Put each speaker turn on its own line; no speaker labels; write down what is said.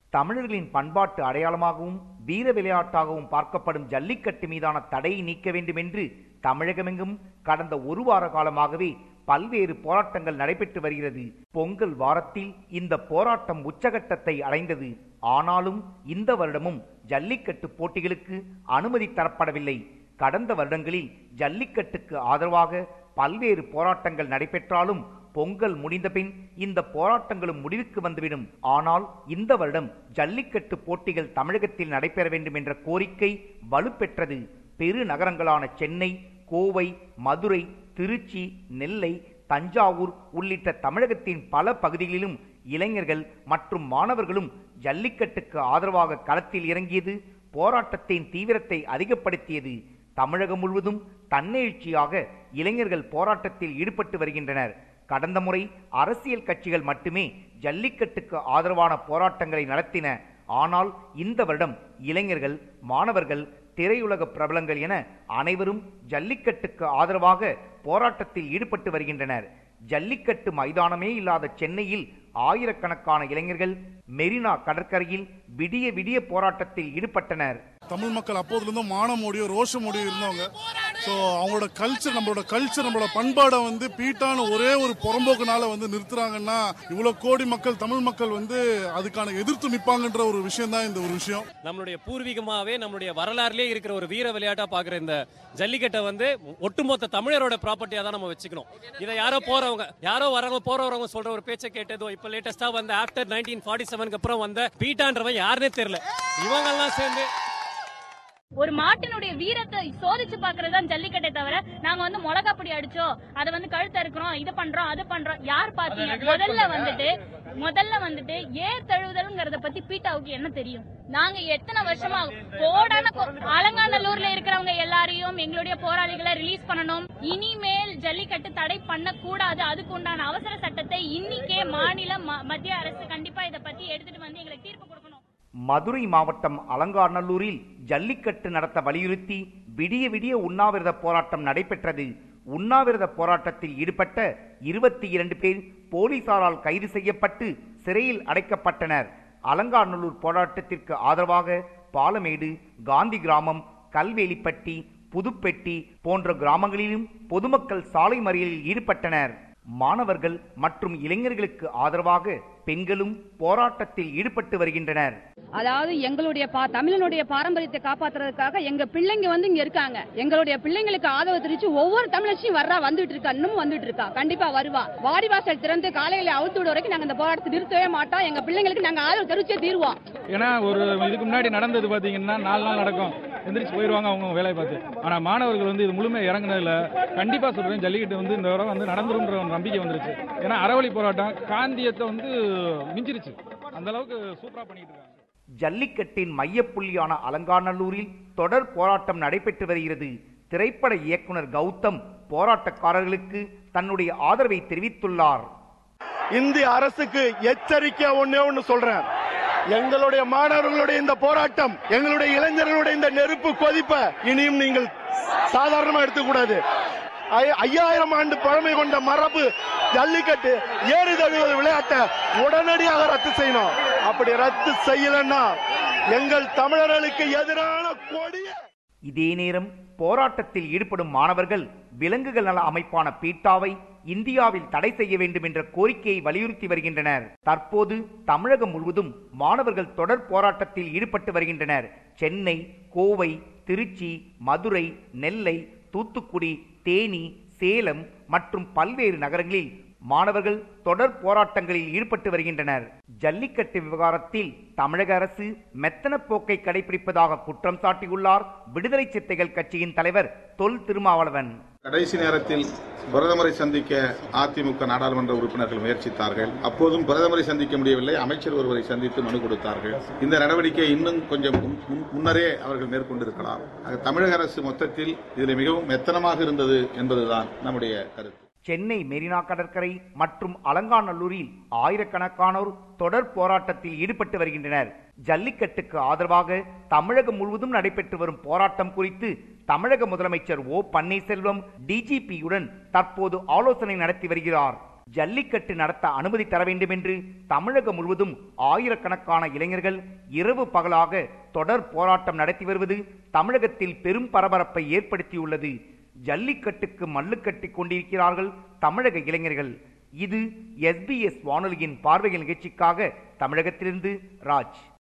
தமிழர்களின் பண்பாட்டு அடையாளமாகவும் வீர விளையாட்டாகவும் பார்க்கப்படும் ஜல்லிக்கட்டு மீதான தடையை நீக்க வேண்டும் என்று தமிழகமெங்கும் கடந்த ஒரு வார காலமாகவே பல்வேறு போராட்டங்கள் நடைபெற்று வருகிறது பொங்கல் வாரத்தில் இந்த போராட்டம் உச்சகட்டத்தை அடைந்தது ஆனாலும் இந்த வருடமும் ஜல்லிக்கட்டு போட்டிகளுக்கு அனுமதி தரப்படவில்லை கடந்த வருடங்களில் ஜல்லிக்கட்டுக்கு ஆதரவாக பல்வேறு போராட்டங்கள் நடைபெற்றாலும் பொங்கல் முடிந்தபின் இந்த போராட்டங்களும் முடிவுக்கு வந்துவிடும் ஆனால் இந்த வருடம் ஜல்லிக்கட்டு போட்டிகள் தமிழகத்தில் நடைபெற வேண்டும் என்ற கோரிக்கை வலுப்பெற்றது பெருநகரங்களான சென்னை கோவை மதுரை திருச்சி நெல்லை தஞ்சாவூர் உள்ளிட்ட தமிழகத்தின் பல பகுதிகளிலும் இளைஞர்கள் மற்றும் மாணவர்களும் ஜல்லிக்கட்டுக்கு ஆதரவாக களத்தில் இறங்கியது போராட்டத்தின் தீவிரத்தை அதிகப்படுத்தியது தமிழகம் முழுவதும் தன்னெழுச்சியாக இளைஞர்கள் போராட்டத்தில் ஈடுபட்டு வருகின்றனர் கடந்த முறை அரசியல் கட்சிகள் மட்டுமே ஜல்லிக்கட்டுக்கு ஆதரவான போராட்டங்களை நடத்தின ஆனால் இந்த வருடம் இளைஞர்கள் மாணவர்கள் திரையுலக பிரபலங்கள் என அனைவரும் ஜல்லிக்கட்டுக்கு ஆதரவாக போராட்டத்தில் ஈடுபட்டு வருகின்றனர் ஜல்லிக்கட்டு மைதானமே இல்லாத சென்னையில் ஆயிரக்கணக்கான இளைஞர்கள் மெரினா கடற்கரையில் விடிய விடிய போராட்டத்தில் ஈடுபட்டனர்
தமிழ் மக்கள் அப்போதுலேருந்து மானமோடியோ ரோஷமோடியோ இருந்தவங்க ஸோ அவங்களோட கல்ச்சர் நம்மளோட கல்ச்சர் நம்மளோட பண்பாடை வந்து பீட்டான ஒரே ஒரு புறம்போக்குனால வந்து நிறுத்துறாங்கன்னா இவ்வளோ கோடி மக்கள் தமிழ் மக்கள் வந்து அதுக்கான எதிர்த்து நிற்பாங்கன்ற ஒரு விஷயம் தான் இந்த ஒரு விஷயம்
நம்மளுடைய பூர்வீகமாவே நம்மளுடைய வரலாறுலயே இருக்கிற ஒரு வீர விளையாட்டா பாக்குற இந்த ஜல்லிக்கட்டை வந்து ஒட்டுமொத்த தமிழரோட ப்ராப்பர்ட்டியா தான் நம்ம வச்சுக்கணும் இதை யாரோ போறவங்க யாரோ வரவங்க போறவங்க சொல்ற ஒரு பேச்சை கேட்டதோ இப்ப லேட்டஸ்டா வந்த ஆஃப்டர் நைன்டீன் ஃபார்ட்டி செவனுக்கு அப்புறம் வந்த பீட்டான்றவன் யாருன்னே தெரியல இவங்கெல்லாம் சேர்ந்து
ஒரு மாட்டினுடைய வீரத்தை சோதிச்சு பாக்குறது தான் ஜல்லிக்கட்டை தவிர நாங்க வந்து மிளகாப்பொடி அடிச்சோம் அதை வந்து கழுத்து அறுக்கிறோம் இது பண்றோம் அது பண்றோம் யார் பாத்தீங்க முதல்ல வந்துட்டு முதல்ல வந்துட்டு ஏர் தழுவுதல்ங்கிறத பத்தி பீட்டாவுக்கு என்ன தெரியும் நாங்க எத்தனை வருஷமா கோடான கோ- அலங்காநல்லூர்ல இருக்கிறவங்க எல்லாரையும் எங்களுடைய போராளிகளை ரிலீஸ் பண்ணணும் இனிமேல் ஜல்லிக்கட்டு தடை பண்ண கூடாது அதுக்கு உண்டான அவசர சட்டத்தை இன்னிக்கே மாநில ம- மத்திய அரசு கண்டிப்பா இத பத்தி எடுத்துட்டு வந்து எங்களுக்கு தீர்ப்பு கொடுக்கணும்
மதுரை மாவட்டம் அலங்காநல்லூரில் ஜல்லிக்கட்டு நடத்த வலியுறுத்தி விடிய விடிய உண்ணாவிரத போராட்டம் நடைபெற்றது உண்ணாவிரத போராட்டத்தில் ஈடுபட்ட இருபத்தி இரண்டு பேர் போலீசாரால் கைது செய்யப்பட்டு சிறையில் அடைக்கப்பட்டனர் அலங்காநல்லூர் போராட்டத்திற்கு ஆதரவாக பாலமேடு காந்தி கிராமம் கல்வேலிப்பட்டி புதுப்பெட்டி போன்ற கிராமங்களிலும் பொதுமக்கள் சாலை மறியலில் ஈடுபட்டனர் மாணவர்கள் மற்றும் இளைஞர்களுக்கு ஆதரவாக பெண்களும் போராட்டத்தில் ஈடுபட்டு வருகின்றனர்
அதாவது எங்களுடைய பா தமிழனுடைய பாரம்பரியத்தை காப்பாத்துறதுக்காக எங்க பிள்ளைங்க வந்து இங்க இருக்காங்க எங்களுடைய பிள்ளைங்களுக்கு ஆதரவு தெரிவிச்சு ஒவ்வொரு தமிழச்சியும் வர்றா வந்துட்டு இருக்கா இன்னும் வந்துட்டு இருக்கா கண்டிப்பா வருவா வாடிவாசல் திறந்து காலையில அவுத்து விட வரைக்கும் நாங்க இந்த போராட்டத்தை நிறுத்தவே மாட்டோம் எங்க பிள்ளைங்களுக்கு நாங்க ஆதரவு தெரிவிச்சே தீருவோம்
ஏன்னா ஒரு இதுக்கு முன்னாடி நடந்தது பாத்தீங்கன்னா நாலு நாள் நடக்கும் எந்திரிச்சு போயிடுவாங்க அவங்க வேலையை பார்த்து ஆனா மாணவர்கள் வந்து இது முழுமையாக இறங்குனதுல கண்டிப்பா சொல்றேன் ஜல்லிக்கட்டு வந்து இந்த தடவை வந்து நடந்துருன்ற ஒரு நம்பிக்கை வந்துருச்சு ஏன்னா அறவழி போராட்டம் காந்தியத்தை வந்து மிஞ்சிருச்சு அந்த அளவுக்கு சூப்பரா பண்ணிட்டு இருக்காங்க
ஜல்லிக்கட்டின் மையப்புள்ளியான அலங்காநல்லூரில் தொடர் போராட்டம் நடைபெற்று வருகிறது திரைப்பட இயக்குனர் கௌதம் போராட்டக்காரர்களுக்கு தன்னுடைய ஆதரவை தெரிவித்துள்ளார்
இந்திய அரசுக்கு எச்சரிக்கை ஒண்ணே ஒண்ணு சொல்றேன் எங்களுடைய மாணவர்களுடைய இந்த போராட்டம் எங்களுடைய இளைஞர்களுடைய இந்த நெருப்பு கொதிப்ப இனியும் நீங்கள் சாதாரணமா எடுத்துக்கூடாது ஐ- ஐயாயிரம் ஆண்டு பழமை கொண்ட மரபு ஜல்லிக்கட்டு ஏறு தழுவது விளையாட்டை உடனடியாக ரத்து செய்யணும் அப்படி ரத்து செய்யலன்னா எங்கள் தமிழர்களுக்கு எதிரான கொடிய
இதே நேரம் போராட்டத்தில் ஈடுபடும் மாணவர்கள் விலங்குகள் நல அமைப்பான பீட்டாவை இந்தியாவில் தடை செய்ய வேண்டும் என்ற கோரிக்கையை வலியுறுத்தி வருகின்றனர் தற்போது தமிழகம் முழுவதும் மாணவர்கள் தொடர் போராட்டத்தில் ஈடுபட்டு வருகின்றனர் சென்னை கோவை திருச்சி மதுரை நெல்லை தூத்துக்குடி தேனி சேலம் மற்றும் பல்வேறு நகரங்களில் மாணவர்கள் தொடர் போராட்டங்களில் ஈடுபட்டு வருகின்றனர் ஜல்லிக்கட்டு விவகாரத்தில் தமிழக அரசு மெத்தன போக்கை கடைபிடிப்பதாக குற்றம் சாட்டியுள்ளார் விடுதலை சித்தைகள் கட்சியின் தலைவர் தொல் திருமாவளவன்
கடைசி நேரத்தில் பிரதமரை சந்திக்க அதிமுக நாடாளுமன்ற உறுப்பினர்கள் முயற்சித்தார்கள் அப்போதும் பிரதமரை சந்திக்க முடியவில்லை அமைச்சர் ஒருவரை சந்தித்து மனு கொடுத்தார்கள் இந்த நடவடிக்கை இன்னும் கொஞ்சம் முன்- முன்- முன்னரே அவர்கள் மேற்கொண்டிருக்கலாம் ஆக தமிழக அரசு மொத்தத்தில் இதில் மிகவும் மெத்தனமாக இருந்தது என்பதுதான் நம்முடைய கருத்து
சென்னை மெரினா கடற்கரை மற்றும் அலங்காநல்லூரில் ஆயிரக்கணக்கானோர் தொடர் போராட்டத்தில் ஈடுபட்டு வருகின்றனர் ஜல்லிக்கட்டுக்கு ஆதரவாக தமிழகம் முழுவதும் நடைபெற்று வரும் போராட்டம் குறித்து தமிழக முதலமைச்சர் ஓ பன்னீர்செல்வம் டிஜிபியுடன் தற்போது ஆலோசனை நடத்தி வருகிறார் ஜல்லிக்கட்டு நடத்த அனுமதி தர வேண்டும் என்று தமிழகம் முழுவதும் ஆயிரக்கணக்கான இளைஞர்கள் இரவு பகலாக தொடர் போராட்டம் நடத்தி வருவது தமிழகத்தில் பெரும் பரபரப்பை ஏற்படுத்தியுள்ளது ஜல்லிக்கட்டுக்கு மல்லு கட்டிக் கொண்டிருக்கிறார்கள் தமிழக இளைஞர்கள் இது எஸ்பிஎஸ் வானொலியின் பார்வையில் நிகழ்ச்சிக்காக தமிழகத்திலிருந்து ராஜ்